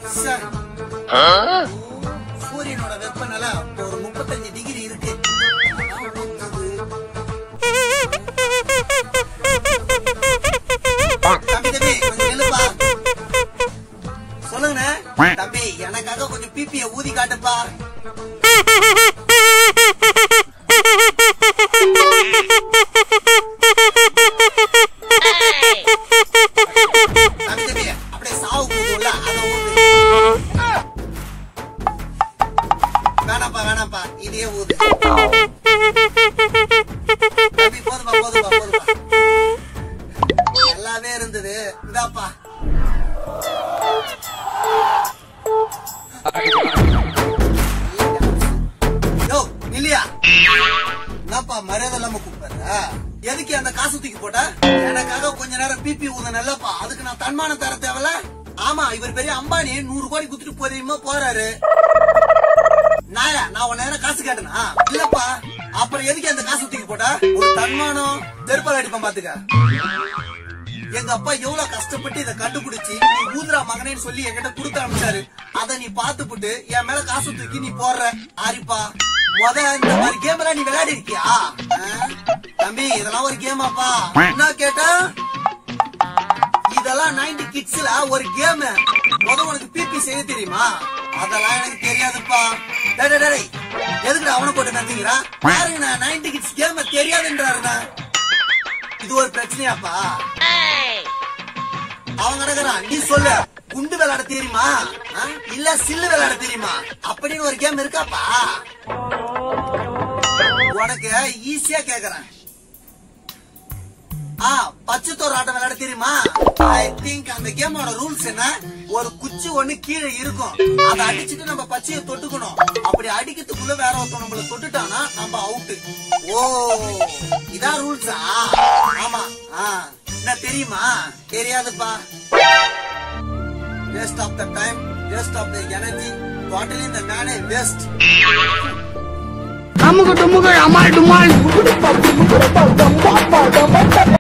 Sir சூரியனோட வெப்பநில இப்போ ஒரு முப்பத்தஞ்சு டிகிரி இருக்கு அதான் ஊத்துது. தம்பி தம்பி கொஞ்சம் எழுப்பா சொல்லுங்கண்ணே தம்பி எனக்காக கொஞ்சம் பிபிய ஊதி காட்டுப்பா தம்பி தம்பி அப்படியே சாவு போகும்ல அதை ஊது வேணாம்ப்பா வேணாம்ப்பா இதே ஊது தம்பி போதுப்பா போதுப்பா போதுப்பா நல்லாவே இருந்தது இந்தாப்பா யோ இல்லையா என்னப்பா மரியாதை இல்லாம கூப்பிடுற எதுக்கு அந்த காசு தூக்கி போட்ட எனக்காக கொஞ்ச நேரம் பிபி ஊத நல்லப்பா அதுக்கு நான் தன்மானம் தர தேவையில்ல ஆமா இவர் பெரிய அம்பானி நூறு கோடி குத்துட்டு போறீமா போறாரு நாயா நான் உன்ன நேரம் காசு கேட்டனா இல்லப்பா அப்புறம் எதுக்கு அந்த காசு தூக்கி போட்ட ஒரு தன்மானம் தெருப்பால் அடிப்பேன் பாத்துக்க எங்க அப்பா எவ்வளவு கஷ்டப்பட்டு இதை கண்டுபிடிச்சு நீ ஊதுரா மகனேன்னு சொல்லி என்கிட்ட கொடுத்து அனுப்பிச்சாரு அத நீ பாத்துப்புட்டு என் மேல காசு தூக்கி நீ போடுற ஆரிப்பா முத இந்த மாதிரி கேம் எல்லாம் நீ விளையாடி இருக்கியா ஆ? தம்பி இதெல்லாம் ஒரு கேமாப்பா என்ன கேட்டா இதெல்லாம் 90 கிட்ஸ்ல ஒரு கேம் முத உனக்கு பிபி செய்ய தெரியுமா அதெல்லாம் எனக்கு தெரியாதுப்பா டேய், டேய், டேய். எதுக்குடா அவனை போட்டு நடத்தீங்களா பாருங்க நான் 90 கிட்ஸ் கேம் தெரியாதுன்றாருண்ணா இது ஒரு பிரச்சனையாப்பா அவன் கிடக்குறான் நீ சொல்லு குண்டு விளையாட தெரியுமா ஆ? இல்ல சில்லு விளையாட தெரியுமா அப்படின்னு ஒரு கேம் இருக்காப்பா உனக்கு ஈஸியா கேக்குறேன் ஆ பச்சைத்தோர் ஆட்டம் விளையாட தெரியுமா ஐ திங்க் அந்த கேமோட ரூல்ஸ் என்ன ஒரு குச்சி ஒண்ணு கீழே இருக்கும் அதை அடிச்சிட்டு நம்ம பச்சையை தொட்டுக்கணும் அப்படி அடிக்கிறதுக்குள்ள வேற ஒருத்தன் நம்மள தொட்டுட்டானா நம்ம அவுட் ஓ இதான் ரூல்ஸா ஆமா ஆ என்ன தெரியுமா தெரியாதுப்பா waste of the time waste of the energy totally இந்த மேனே வேஸ்ட் அமுகு டுமுகு அமால் டுமால்